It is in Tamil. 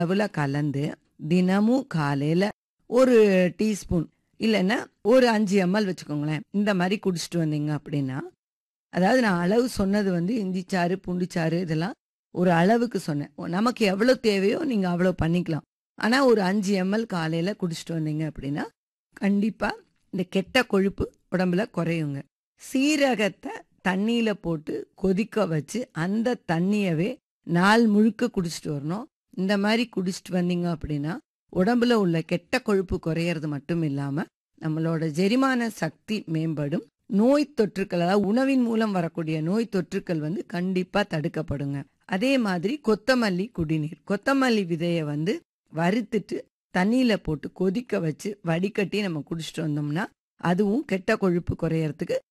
அளவுல கலந்து தினமும் காலையில ஒரு டீஸ்பூன் இல்லைன்னா ஒரு அஞ்சு எம்எல் வச்சுக்கோங்களேன் இந்த மாதிரி குடிச்சிட்டு வந்தீங்க அப்படின்னா அதாவது நான் அளவு சொன்னது வந்து இஞ்சிச்சாறு பூண்டிச்சாறு இதெல்லாம் ஒரு அளவுக்கு சொன்னேன் நமக்கு எவ்வளோ தேவையோ நீங்கள் அவ்வளோ பண்ணிக்கலாம் ஆனால் ஒரு அஞ்சு எம்எல் காலையில் குடிச்சிட்டு வந்தீங்க அப்படின்னா கண்டிப்பாக இந்த கெட்ட கொழுப்பு உடம்புல குறையுங்க சீரகத்தை தண்ணியில் போட்டு கொதிக்க வச்சு அந்த தண்ணியவே நாள் முழுக்க குடிச்சிட்டு வரணும் இந்த மாதிரி குடிச்சிட்டு வந்தீங்க அப்படின்னா உடம்புல உள்ள கெட்ட கொழுப்பு குறையிறது மட்டும் இல்லாம நம்மளோட ஜெரிமான சக்தி மேம்படும் நோய் தொற்றுக்கள் அதாவது உணவின் மூலம் வரக்கூடிய நோய் தொற்றுக்கள் வந்து கண்டிப்பா தடுக்கப்படுங்க அதே மாதிரி கொத்தமல்லி குடிநீர் கொத்தமல்லி விதையை வந்து வறுத்துட்டு தண்ணியில போட்டு கொதிக்க வச்சு வடிகட்டி நம்ம குடிச்சிட்டு வந்தோம்னா அதுவும் கெட்ட கொழுப்பு குறையறதுக்கு